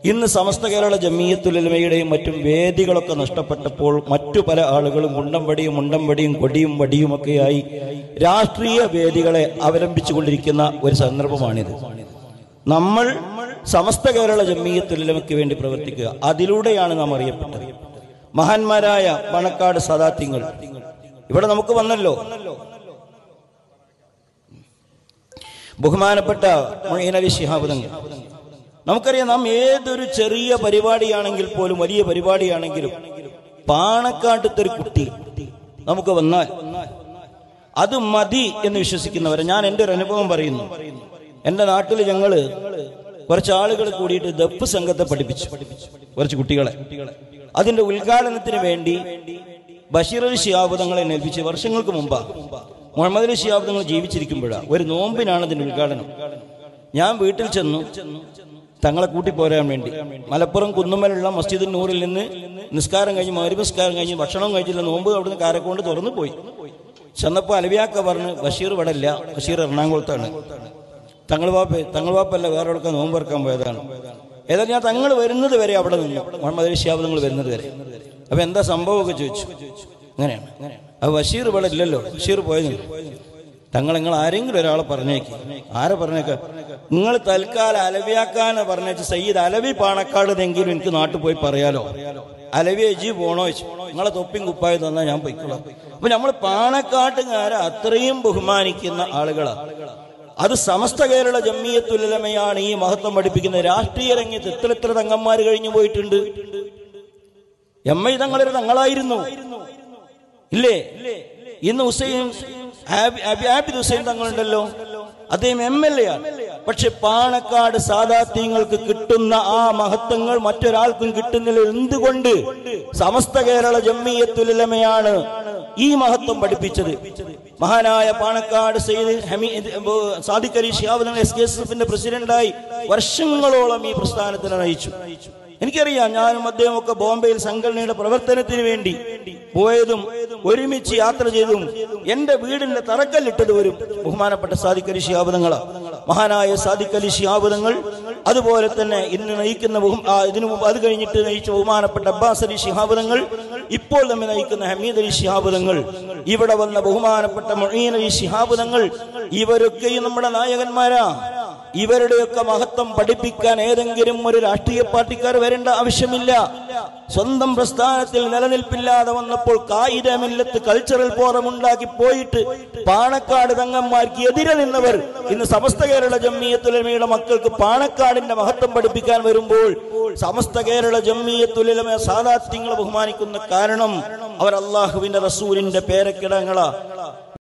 ഇന്ന് സമസ്ത കേരള ജമീയത്തുലമയുടെയും മറ്റും വേദികളൊക്കെ നഷ്ടപ്പെട്ടപ്പോൾ മറ്റു പല ആളുകളും മുണ്ടംവടിയും മുണ്ടംവടിയും കൊടിയും വടിയുമൊക്കെയായി രാഷ്ട്രീയ വേദികളെ അവലംബിച്ചുകൊണ്ടിരിക്കുന്ന ഒരു സന്ദർഭമാണിത് നമ്മൾ സമസ്ത കേരള ജമീയത്തുലമയ്ക്ക് വേണ്ടി പ്രവർത്തിക്കുക അതിലൂടെയാണ് നാം അറിയപ്പെട്ടത് മഹാന്മാരായ പണക്കാട് സദാത്യങ്ങൾ ഇവിടെ നമുക്ക് വന്നല്ലോ ബഹുമാനപ്പെട്ട മൊയ്ൻ അലി ശിഹാബ് തങ്ങൾ നമുക്കറിയാം നാം ഏതൊരു ചെറിയ പരിപാടിയാണെങ്കിൽ പോലും വലിയ പരിപാടിയാണെങ്കിലും പാണക്കാട്ടത്തെ ഒരു കുട്ടി നമുക്ക് വന്നാൽ അത് മതി എന്ന് വിശ്വസിക്കുന്നവരെ ഞാൻ എൻ്റെ ഒരു അനുഭവം പറയുന്നു എൻ്റെ നാട്ടിൽ ഞങ്ങള് കുറച്ച് ആളുകൾ കൂടിയിട്ട് ദഫ് സംഘത്തെ പഠിപ്പിച്ചു കുറച്ച് കുട്ടികളെ അതിന്റെ ഉദ്ഘാടനത്തിന് വേണ്ടി ബഷീർ അലി ഷിയാബ് തങ്ങളെ ഏൽപ്പിച്ച് വർഷങ്ങൾക്ക് മുമ്പാ മുഹമ്മദ് അലി ഷിയാബ് തങ്ങൾ ജീവിച്ചിരിക്കുമ്പോഴാണ് ഒരു നോമ്പിനാണ് അതിന്റെ ഉദ്ഘാടനം ഞാൻ വീട്ടിൽ ചെന്നു തങ്ങളെ കൂട്ടി പോരാൻ വേണ്ടി മലപ്പുറം കുന്നുമലുള്ള മസ്ജിദ് നൂറിൽ നിന്ന് നിസ്കാരം കഴിഞ്ഞ് മരുമ നിസ്കാരം കഴിഞ്ഞ് ഭക്ഷണം കഴിച്ചില്ല നോമ്പ് അവിടുന്ന് കാരക്കൊണ്ട് തുറന്നു പോയി ചെന്നപ്പോൾ അലവിയാക്ക പറഞ്ഞ് ബഷീർ ഇവിടെ ഇല്ല ബഷീർ എറണാകുളത്താണ് തങ്ങൾ വാപ്പ തങ്ങൾ വാപ്പല്ല വേറെ എവിടെ നോമ്പ് ഇറക്കാൻ പോയതാണ് ഏതായാലും ഞാൻ തങ്ങൾ വരുന്നത് വരെ അവിടെ നിന്നു മുഹമ്മദ് അലി ഷിയാബ് തങ്ങൾ വരുന്നത് വരെ അപ്പൊ എന്താ സംഭവമൊക്കെ ചോദിച്ചു അങ്ങനെയാണ് അപ്പൊ ബഷീർ ഇവിടെ ഇല്ലല്ലോ ബഷീർ പോയത് തങ്ങൾ നിങ്ങൾ ആരെങ്കിലും ഒരാളെ പറഞ്ഞേക്ക് ആരെ പറഞ്ഞേക്ക നിങ്ങൾ തൽക്കാലം അലവിയാക്കാന്ന് പറഞ്ഞേച്ച് സയ്യിദ് അലവി പാണക്കാടെന്നെങ്കിലും എനിക്ക് നാട്ടിൽ പോയി പറയാലോ അലവി എജി പോണോ ചോദിച്ചു നിങ്ങളെ തൊപ്പിയും കുപ്പായി തന്നാൽ ഞാൻ പൊയ്ക്കോളാം അപ്പൊ നമ്മൾ പാണക്കാട്ടുകാരെ അത്രയും ബഹുമാനിക്കുന്ന ആളുകളാ അത് സമസ്ത കേരള ജമ്മിയത്തുലമയാണ് ഈ മഹത്വം പഠിപ്പിക്കുന്നത് രാഷ്ട്രീയ രംഗത്ത് എത്ര എത്ര തങ്ങന്മാർ കഴിഞ്ഞു പോയിട്ടുണ്ട് എം ഐ തങ്ങളൊരു തങ്ങളായിരുന്നു ഇല്ലേ ഇന്ന് ഹുസൈൻ ആബി- ആബി- ആബിദ് ഹുസൈൻ തങ്ങളുണ്ടല്ലോ അദ്ദേഹം എം എൽ എ ആണ് പക്ഷെ പാണക്കാട് സാദാത്യങ്ങൾക്ക് കിട്ടുന്ന ആ മഹത്വങ്ങൾ മറ്റൊരാൾക്കും കിട്ടുന്നില്ല എന്തുകൊണ്ട് സമസ്ത കേരള ജമ്മിയത്തുലമയാണ് ഈ മഹത്വം പഠിപ്പിച്ചത് മഹാനായ പാണക്കാട് സയ്യിദ് ഹമീദ് സാദിഖ് അലി ഷിഹാബ് തങ്ങൾ എസ് കെ എസ് എഫിന്റെ പ്രസിഡന്റായി വർഷങ്ങളോളം ഈ പ്രസ്ഥാനത്തിനെ നയിച്ചു എനിക്കറിയാം ഞാനും അദ്ദേഹം ഒക്കെ ബോംബെയിൽ സംഘടനയുടെ പ്രവർത്തനത്തിന് വേണ്ടി പോയതും ഒരുമിച്ച് യാത്ര ചെയ്തും എന്റെ വീടിന്റെ തറക്കല്ലിട്ടത് വരും ബഹുമാനപ്പെട്ട സാദിഖ് അലി ശിഹാബുദങ്ങള മഹാനായ സാദിഖ് അലി ശിഹാബുദങ്ങൾ അതുപോലെ തന്നെ ഇന്ന് നയിക്കുന്ന ബഹു- ആ, ഇതിനു മുമ്പ് അത് കഴിഞ്ഞിട്ട് നയിച്ച ബഹുമാനപ്പെട്ട അബ്ബാസ് അലി ശിഹാബുദങ്ങൾ ഇപ്പോൾ നമ്മെ നയിക്കുന്ന ഹമീദ് അലി ശിഹാബുദങ്ങൾ ഇവിടെ വന്ന ബഹുമാനപ്പെട്ട മൊഴീൻ അലി ശിഹാബുദങ്ങൾ ഇവരൊക്കെയും നമ്മുടെ നായകന്മാരാ ഇവരുടെയൊക്കെ മഹത്വം പഠിപ്പിക്കാൻ ഏതെങ്കിലും ഒരു രാഷ്ട്രീയ പാർട്ടിക്കാർ വരേണ്ട ആവശ്യമില്ല സ്വന്തം പ്രസ്ഥാനത്തിൽ നിലനിൽപ്പില്ലാതെ വന്നപ്പോൾ കായികമില്ലത്ത് കൾച്ചറൽ ഫോറം ഉണ്ടാക്കി പോയിട്ട് പാണക്കാട് തങ്ങന്മാർക്ക് എതിരെ നിന്നവർ ഇന്ന് സമസ്ത കേരള ജമ്മിയത്തുലമയുടെ മക്കൾക്ക് പാണക്കാടിന്റെ മഹത്വം പഠിപ്പിക്കാൻ വരുമ്പോൾ സമസ്ത കേരള ജമ്മിയത്തുലമ സാദാത്യങ്ങളെ ബഹുമാനിക്കുന്ന കാരണം അവർ അള്ളാഹുവിന്റെ റസൂലിന്റെ പേരക്കിടങ്ങളാ